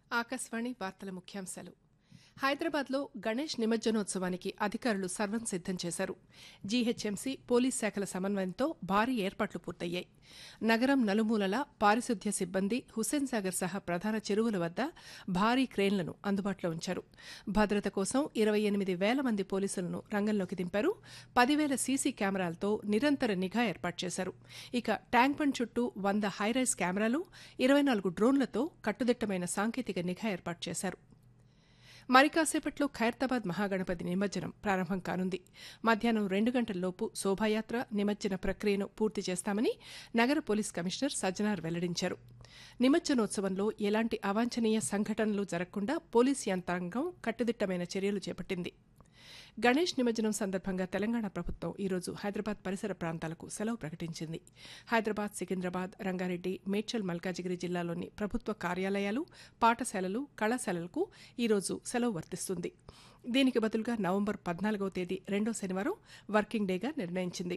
ఆకాశవాణి వార్తల ముఖ్యాంశాలు హైదరాబాద్లో గణేష్ నిమజ్జనోత్సవానికి అధికారులు సర్వం సిద్దం చేశారు జీహెచ్ఎంసీ పోలీస్ శాఖల సమన్వయంతో భారీ ఏర్పాట్లు పూర్తయ్యాయి నగరం నలుమూలలా పారిశుద్ధ్య సిబ్బంది హుస్సేన్ సాగర్ సహా ప్రధాన చెరువుల వద్ద భారీ క్రేన్లను అందుబాటులో ఉంచారు భద్రత కోసం ఇరవై ఎనిమిది వేల మంది పోలీసులను రంగంలోకి దింపారు పదివేల సీసీ కెమెరాలతో నిరంతర నిఘా ఏర్పాటు చేశారు ఇక ట్యాంక్ బండ్ చుట్టూ వంద హైరైజ్ కెమెరాలు ఇరవై నాలుగు డ్రోన్లతో కట్టుదిట్టమైన సాంకేతిక నిఘా ఏర్పాటు చేశారు మరి కాసేపట్లో ఖైరతాబాద్ మహాగణపతి నిమజ్జనం ప్రారంభం కానుంది మధ్యాహ్నం రెండు గంటల్లోపు శోభాయాత్ర నిమజ్జన ప్రక్రియను పూర్తి చేస్తామని నగర పోలీస్ కమిషనర్ సజ్జనార్ వెల్లడించారు నిమజ్జనోత్సవంలో ఎలాంటి అవాంఛనీయ సంఘటనలు జరగకుండా పోలీస్ యంత్రాంగం కట్టుదిట్టమైన చర్యలు చేపట్టింది గణేష్ నిమజ్జనం సందర్భంగా తెలంగాణ ప్రభుత్వం ఈరోజు హైదరాబాద్ పరిసర ప్రాంతాలకు సెలవు ప్రకటించింది హైదరాబాద్ సికింద్రాబాద్ రంగారెడ్డి మేడ్చల్ మల్కాజిగిరి జిల్లాలోని ప్రభుత్వ కార్యాలయాలు పాఠశాలలు కళాశాలలకు ఈరోజు సెలవు వర్తిస్తుంది దీనికి బదులుగా నవంబర్ పద్నాలుగవ తేదీ రెండో శనివారం వర్కింగ్ డేగా నిర్ణయించింది